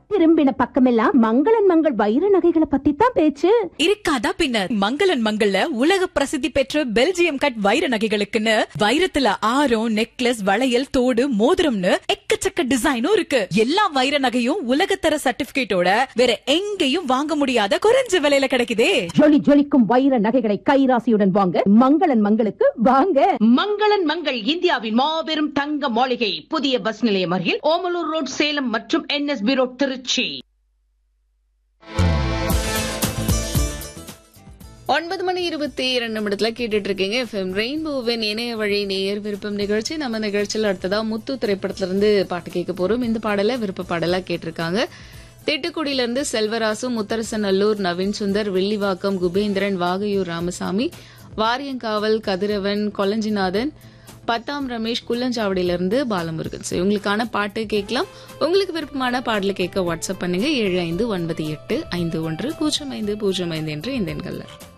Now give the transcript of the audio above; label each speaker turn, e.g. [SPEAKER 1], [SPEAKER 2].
[SPEAKER 1] திரும்பின பக்கமெல்லாம் மங்களன் மங்கள் வைர நகைகளை பத்தி தான் பேச்சு
[SPEAKER 2] இருக்காதா பின்ன மங்களன் மங்கள்ல உலக பிரசித்தி பெற்ற பெல்ஜியம் கட் வைர நகைகளுக்குன்னு வைரத்துல ஆரம் நெக்லஸ் வளையல் தோடு மோதிரம்னு எக்கச்சக்க டிசைனும் இருக்கு எல்லா வைர நகையும் உலகத்தர சர்டிபிகேட்டோட வேற எங்கேயும் வாங்க முடியாத குறைஞ்ச விலையில கிடைக்குதே
[SPEAKER 1] ஜொலி ஜொலிக்கும் வைர நகைகளை கைராசியுடன் வாங்க மங்களன் மங்களுக்கு வாங்க
[SPEAKER 3] மங்களன் மங்கள் இந்தியாவின் மாபெரும் தங்க மாளிகை புதிய பஸ் நிலையம் அருகில் ஓமலூர் ரோட் சேலம் மற்றும் என்எஸ்பி ரோட் திருச்சி
[SPEAKER 4] ஒன்பது மணி இருபத்தி இரண்டு நிமிடத்துல கேட்டுட்டு இருக்கீங்க எஃப்எம் ரெயின்போவின் இணைய வழி நேயர் விருப்பம் நிகழ்ச்சி நம்ம நிகழ்ச்சியில் அடுத்ததா முத்து திரைப்படத்துல இருந்து பாட்டு கேட்க போறோம் இந்த பாடல விருப்ப பாடலா கேட்டிருக்காங்க திட்டுக்குடியில இருந்து செல்வராசு முத்தரசநல்லூர் நவீன் சுந்தர் வில்லிவாக்கம் குபேந்திரன் வாகையூர் ராமசாமி வாரியங்காவல் கதிரவன் கொலஞ்சிநாதன் பத்தாம் ரமேஷ் குள்ளஞ்சாவடியிலிருந்து பாலமுருகன் ஸோ இவங்களுக்கான பாட்டு கேட்கலாம் உங்களுக்கு விருப்பமான பாடலை கேட்க வாட்ஸ்அப் பண்ணுங்க ஏழு ஐந்து ஒன்பது எட்டு ஐந்து ஒன்று பூஜ்ஜியம் ஐந்து பூஜ்ஜியம் ஐந்து என்று இந்த எண்கள்ல